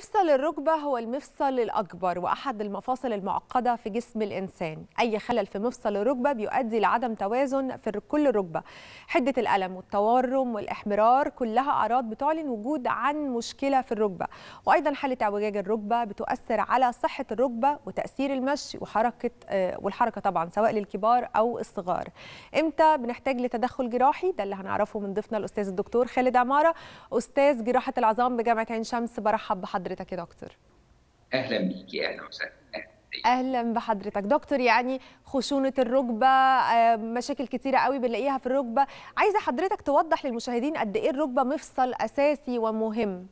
مفصل الركبة هو المفصل الأكبر وأحد المفاصل المعقدة في جسم الإنسان أي خلل في مفصل الركبة بيؤدي لعدم توازن في كل ركبة حدة الألم والتورم والإحمرار كلها أعراض بتعلن وجود عن مشكلة في الركبة وأيضا حالة اعوجاج الركبة بتؤثر على صحة الركبة وتأثير المشي وحركة آه، والحركة طبعا سواء للكبار أو الصغار إمتى بنحتاج لتدخل جراحي ده اللي هنعرفه من ضيفنا الأستاذ الدكتور خالد عمارة أستاذ جراحة العظام بجامعة عين شمس برحب بحضرتك يا دكتور اهلا بيكي اهلا وسهلا اهلا بحضرتك دكتور يعني خشونه الركبه آه، مشاكل كتيره قوي بنلاقيها في الركبه عايزه حضرتك توضح للمشاهدين قد ايه الركبه مفصل اساسي ومهم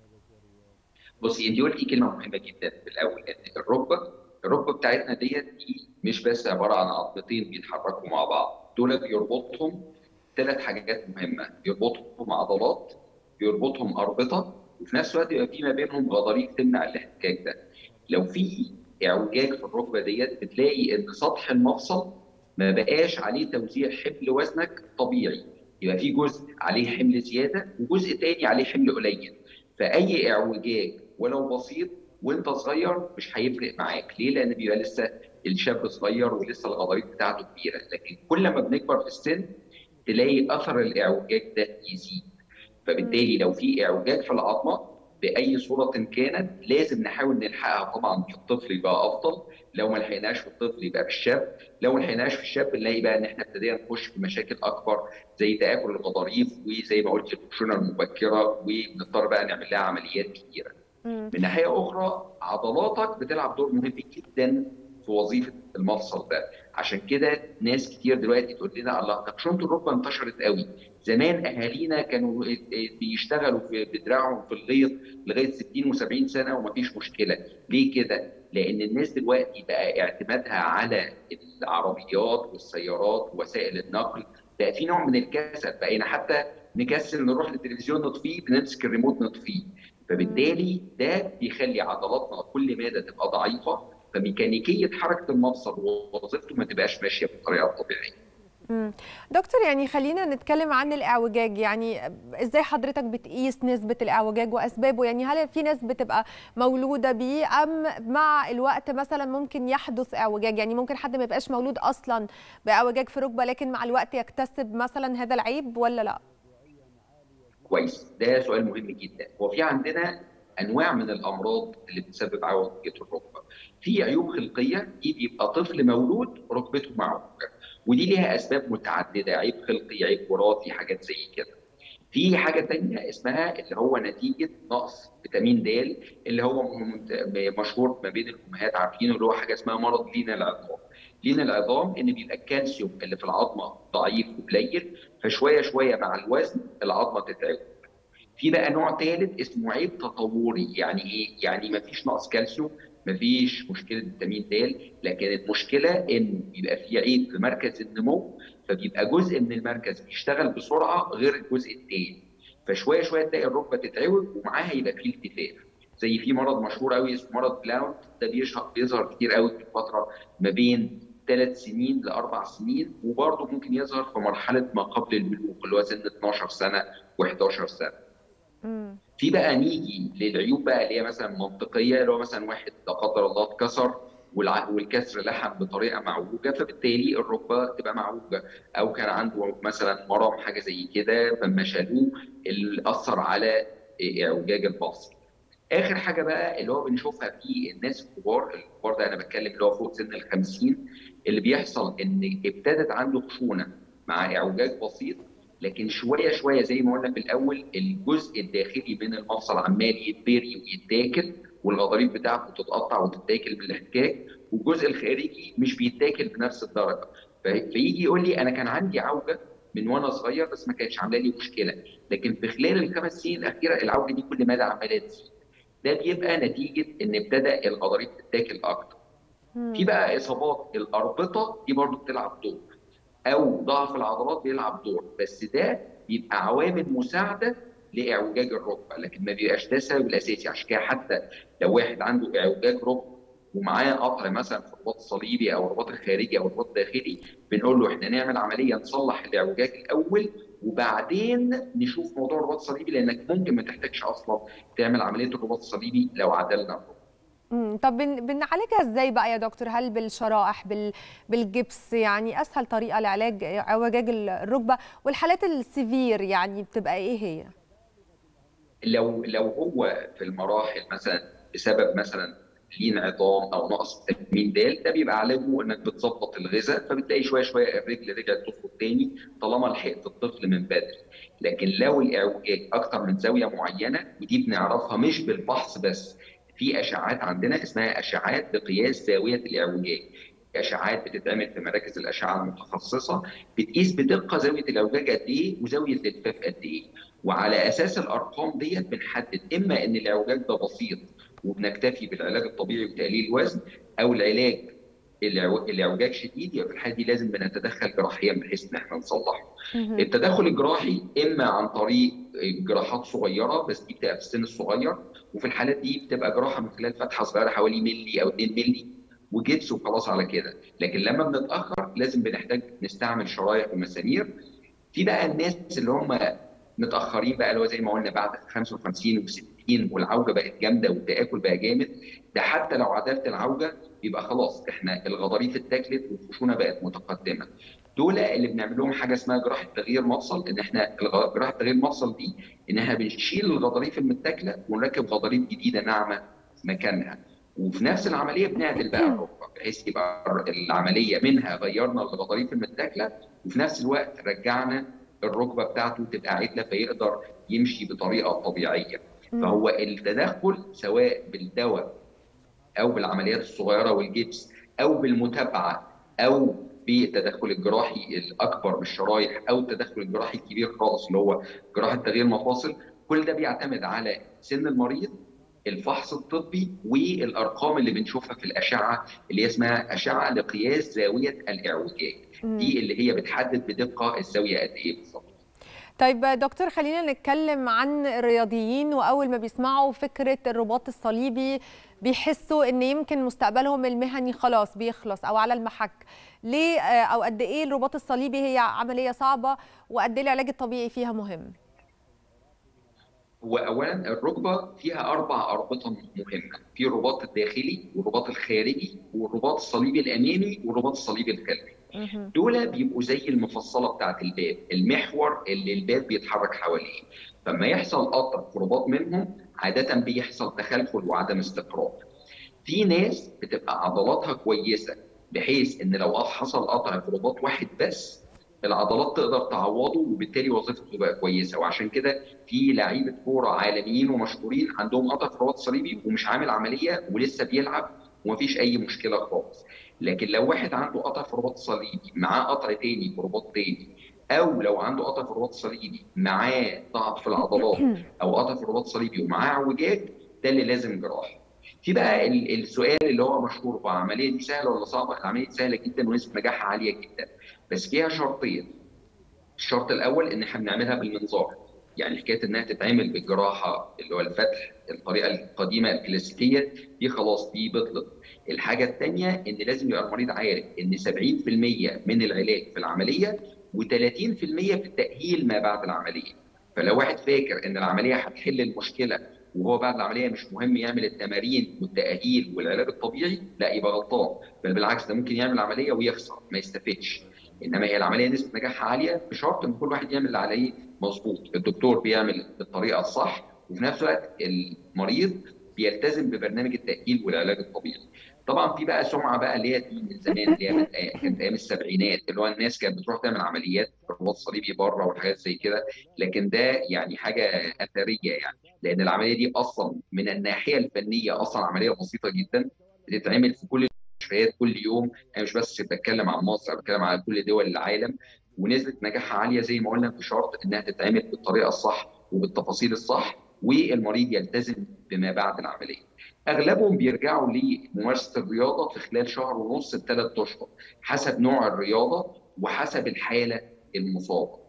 بصي انت قلتي كلمه مهمه جدا في الاول ان الركبه الركبه بتاعتنا ديت دي مش بس عباره عن عظمتين بيتحركوا مع بعض دول بيربطهم ثلاث حاجات مهمه بيربطهم عضلات بيربطهم اربطه وفي نفس الوقت يبقى في ما بينهم غضاريف تمنع الاحتكاك ده لو في اعوجاج في الركبه ديت بتلاقي ان سطح المفصل ما بقاش عليه توزيع حمل وزنك طبيعي يبقى في جزء عليه حمل زياده وجزء تاني عليه حمل قليل فاي اعوجاج ولو بسيط وانت صغير مش هيفرق معاك ليه لان بيبقى لسه الشاب صغير ولسه الغضاريف بتاعته كبيره لكن كل ما بنكبر في السن تلاقي اثر الاعوجاج ده يزيد فبالتالي لو في اعوجاج في العظمه باي صوره كانت لازم نحاول نلحقها طبعا في الطفل يبقى افضل لو ما لحقناش في الطفل يبقى في الشاب لو ما لحقناش في الشاب نلاقي بقى ان احنا ابتدينا نخش في مشاكل اكبر زي تاكل الغضاريف وزي ما قلت الخشونه المبكره وبنضطر بقى نعمل لها عمليات كتيره من ناحيه اخرى عضلاتك بتلعب دور مهم جدا في وظيفه المفصل ده عشان كده ناس كتير دلوقتي تقول لنا الله طب خشونه الركبه انتشرت قوي زمان اهالينا كانوا بيشتغلوا في بدراعهم في الغيط لغايه 60 و70 سنه ومفيش مشكله ليه كده لان الناس دلوقتي بقى اعتمادها على العربيات والسيارات ووسائل النقل بقى في نوع من الكسل بقينا حتى نكسل نروح للتلفزيون نطفيه بنمسك الريموت نطفيه فبالتالي ده بيخلي عضلاتنا كل ماده تبقى ضعيفه فميكانيكيه حركه المفصل ووظيفته ما تبقاش ماشيه بالطريقه الطبيعيه. مم. دكتور يعني خلينا نتكلم عن الاعوجاج يعني ازاي حضرتك بتقيس نسبه الاعوجاج واسبابه يعني هل في ناس بتبقى مولوده بيه ام مع الوقت مثلا ممكن يحدث اعوجاج يعني ممكن حد ما يبقاش مولود اصلا باعوجاج في ركبه لكن مع الوقت يكتسب مثلا هذا العيب ولا لا كويس ده سؤال مهم جدا هو في عندنا انواع من الامراض اللي بتسبب عوجه الركبه في عيوب خلقيه دي بيبقى طفل مولود ركبته معوجه ودي ليها اسباب متعدده عيب خلقي عيب وراثي حاجات زي كده في حاجه ثانيه اسمها اللي هو نتيجه نقص فيتامين د اللي هو مشهور ما بين الامهات عارفينه اللي هو حاجه اسمها مرض لين العظام لين العظام ان بيبقى الكالسيوم اللي في العظمه ضعيف وقليل فشويه شويه مع الوزن العظمه تتعب في بقى نوع ثالث اسمه عيب تطوري يعني ايه يعني ما فيش نقص كالسيوم مفيش مشكله فيتامين د لكن المشكله ان بيبقى في عيب في مركز النمو فبيبقى جزء من المركز بيشتغل بسرعه غير الجزء الثاني فشويه شويه تلاقي الركبه تتعوج ومعاها يبقى في التفاف زي في مرض مشهور قوي اسمه مرض بلاونت ده بيظهر بيظهر كتير قوي في الفتره ما بين ثلاث سنين لاربع سنين وبرضه ممكن يظهر في مرحله ما قبل البلوغ اللي هو سن 12 سنه و11 سنه. في بقى نيجي للعيوب بقى اللي هي مثلا منطقيه اللي هو مثلا واحد لا قدر الله اتكسر والكسر لحم بطريقه معوجه فبالتالي الركبه تبقى معوجه او كان عنده مثلا مرض حاجه زي كده فما شالوه اللي اثر على اعوجاج المفصل. اخر حاجه بقى اللي هو بنشوفها في الناس الكبار الكبار ده انا بتكلم اللي هو فوق سن ال 50 اللي بيحصل ان ابتدت عنده خشونه مع اعوجاج بسيط لكن شويه شويه زي ما قلنا في الاول الجزء الداخلي من المفصل عمال يتبري ويتاكل والغضاريف بتاعته تتقطع وتتاكل بالاحتكاك والجزء الخارجي مش بيتاكل بنفس الدرجه فيجي يقول لي انا كان عندي عوجه من وانا صغير بس ما كانتش عامله لي مشكله لكن في خلال الخمس سنين الاخيره العوجه دي كل مدى عماله تزيد ده بيبقى نتيجه ان ابتدى الغضاريف تتاكل اكتر في بقى اصابات الاربطه دي برضو بتلعب دور او ضعف العضلات بيلعب دور بس ده بيبقى عوامل مساعده لاعوجاج الركبه لكن ما بيبقاش ده السبب الاساسي عشان كده حتى لو واحد عنده اعوجاج ركبه ومعاه قطع مثلا في الرباط الصليبي او الرباط الخارجي او الرباط الداخلي بنقول له احنا نعمل عمليه نصلح الاعوجاج الاول وبعدين نشوف موضوع الرباط الصليبي لانك ممكن ما تحتاجش اصلا تعمل عمليه الرباط الصليبي لو عدلنا امم طب بن... بنعالجها ازاي بقى يا دكتور هل بالشرائح بال... بالجبس يعني اسهل طريقه لعلاج اعوجاج الركبه والحالات السيفير يعني بتبقى ايه هي لو لو هو في المراحل مثلا بسبب مثلا لين عظام او نقص فيتامين د ده بيبقى علاجه انك بتظبط الغذاء فبتلاقي شويه شويه الرجل رجعت تظبط تاني طالما لحقت الطفل من بدري لكن لو الاعوجاج اكتر من زاويه معينه ودي بنعرفها مش بالفحص بس في اشعاعات عندنا اسمها اشعاعات بقياس زاويه الاعوجاج اشعاعات بتتعمل في مراكز الاشعه المتخصصه بتقيس بدقه زاويه الاعوجاج قد ايه وزاويه الالتفاف قد ايه وعلى اساس الارقام ديت بنحدد اما ان الاعوجاج ده بسيط وبنكتفي بالعلاج الطبيعي وتقليل الوزن او العلاج الاعوجاج شديد يبقى في الحاله دي لازم بنتدخل جراحيا بحيث ان احنا نصلحه. التدخل الجراحي اما عن طريق جراحات صغيره بس دي بتبقى في السن الصغير وفي الحالات دي بتبقى جراحه من خلال فتحه صغيره حوالي ملي او 2 ملي وجبس وخلاص على كده، لكن لما بنتاخر لازم بنحتاج نستعمل شرايح ومسامير. في بقى الناس اللي هم متاخرين بقى اللي هو زي ما قلنا بعد 55 و60 والعوجه بقت جامده والتاكل بقى جامد ده حتى لو عدلت العوجه يبقى خلاص احنا الغضاريف اتاكلت والخشونه بقت متقدمه دول اللي بنعمل لهم حاجه اسمها جراحه تغيير مفصل ان احنا جراحه تغيير مفصل دي ان احنا بنشيل الغضاريف المتاكله ونركب غضاريف جديده ناعمه مكانها وفي نفس العمليه بنعدل بقى الركبه بحيث يبقى العمليه منها غيرنا الغضاريف المتاكله وفي نفس الوقت رجعنا الركبه بتاعته تبقى عدله فيقدر يمشي بطريقه طبيعيه فهو التدخل سواء بالدواء او بالعمليات الصغيره والجبس او بالمتابعه او بالتدخل الجراحي الاكبر بالشرايح او التدخل الجراحي الكبير خالص اللي هو جراحه تغيير مفاصل كل ده بيعتمد على سن المريض الفحص الطبي والارقام اللي بنشوفها في الاشعه اللي هي اسمها اشعه لقياس زاويه الاعوجاج دي اللي هي بتحدد بدقه الزاويه قد ايه بالظبط طيب دكتور خلينا نتكلم عن الرياضيين واول ما بيسمعوا فكره الرباط الصليبي بيحسوا ان يمكن مستقبلهم المهني خلاص بيخلص او على المحك ليه او قد ايه الرباط الصليبي هي عمليه صعبه وقد ايه العلاج الطبيعي فيها مهم هو اولا الركبه فيها اربع اربطه مهمه في الرباط الداخلي والرباط الخارجي والرباط الصليبي الامامي والرباط الصليبي الخلفي دول بيبقوا زي المفصله بتاعت الباب المحور اللي الباب بيتحرك حواليه فما يحصل قطع في رباط منهم عاده بيحصل تخلخل وعدم استقرار في ناس بتبقى عضلاتها كويسه بحيث ان لو حصل قطع في رباط واحد بس العضلات تقدر تعوضه وبالتالي وظيفته تبقى كويسه وعشان كده في لعيبه كوره عالميين ومشهورين عندهم قطع في الرباط الصليبي ومش عامل عمليه ولسه بيلعب ومفيش اي مشكله خالص لكن لو واحد عنده قطع في الرباط الصليبي معاه قطع تاني في رباط تاني او لو عنده قطع في الرباط الصليبي معاه ضعف في العضلات او قطع في الرباط الصليبي ومعاه اعوجاج ده اللي لازم جراحه في بقى السؤال اللي هو مشهور هو العمليه دي سهله ولا صعبه؟ العمليه دي سهله جدا ونسبه نجاحها عاليه جدا بس فيها شرطين الشرط الاول ان احنا بنعملها بالمنظار يعني حكايه انها تتعمل بالجراحه اللي هو الفتح الطريقه القديمه الكلاسيكيه دي خلاص دي بطلت الحاجه الثانيه ان لازم يبقى المريض عارف ان 70% من العلاج في العمليه و30% في التاهيل ما بعد العمليه فلو واحد فاكر ان العمليه هتحل المشكله وهو بعد العمليه مش مهم يعمل التمارين والتاهيل والعلاج الطبيعي لا يبقى غلطان بل بالعكس ده ممكن يعمل عمليه ويخسر ما يستفدش انما هي العمليه نسبه نجاحها عاليه بشرط ان كل واحد يعمل اللي عليه مظبوط الدكتور بيعمل بالطريقه الصح وفي نفس الوقت المريض بيلتزم ببرنامج التاهيل والعلاج الطبيعي طبعا في بقى سمعه بقى اللي هي دي من زمان اللي هي كانت ايام السبعينات اللي هو الناس كانت بتروح تعمل عمليات رباط صليبي بره وحاجات زي كده لكن ده يعني حاجه اثريه يعني لان العمليه دي اصلا من الناحيه الفنيه اصلا عمليه بسيطه جدا بتتعمل في كل المستشفيات كل يوم انا مش بس بتكلم عن مصر انا بتكلم على كل دول العالم ونسبه نجاحها عاليه زي ما قلنا بشرط انها تتعمل بالطريقه الصح وبالتفاصيل الصح والمريض يلتزم بما بعد العمليه. اغلبهم بيرجعوا لممارسه الرياضه في خلال شهر ونص لثلاث اشهر حسب نوع الرياضه وحسب الحاله المصابه.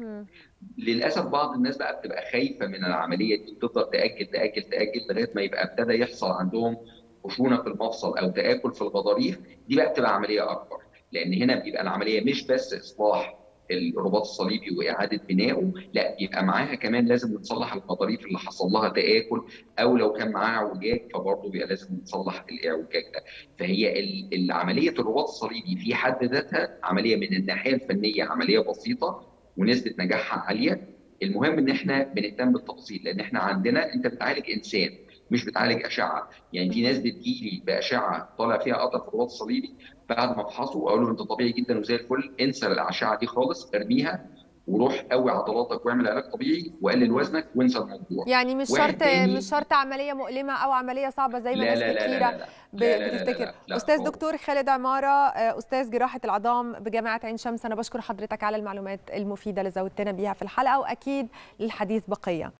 للاسف بعض الناس بقى بتبقى خايفه من العمليه دي بتفضل تاجل تاجل تاجل لغايه ما يبقى ابتدى يحصل عندهم خشونه في المفصل او تاكل في الغضاريف دي بقى بتبقى عمليه اكبر لان هنا بيبقى العمليه مش بس اصلاح الرباط الصليبي واعاده بنائه لا يبقى معاها كمان لازم نصلح الغضاريف اللي حصل لها تاكل او لو كان معاها اعوجاج فبرضه بيبقى لازم نصلح الاعوجاج ده فهي عمليه الرباط الصليبي في حد ذاتها عمليه من الناحيه الفنيه عمليه بسيطه ونسبه نجاحها عاليه المهم ان احنا بنهتم بالتفاصيل لان احنا عندنا انت بتعالج انسان مش بتعالج اشعه يعني في ناس بتجيلي باشعه طالع فيها قطر في الرباط الصليبي بعد ما افحصه اقول له انت طبيعي جدا وزي الفل انسى الاشعه دي خالص ارميها وروح قوي عضلاتك واعمل علاج طبيعي وقلل وزنك وانسى الموضوع يعني مش شرط مش شرط عمليه مؤلمه او عمليه صعبه زي ما ناس كتيره بتفتكر استاذ دكتور خالد عماره استاذ جراحه العظام بجامعه عين شمس انا بشكر حضرتك على المعلومات المفيده اللي زودتنا بيها في الحلقه واكيد للحديث بقيه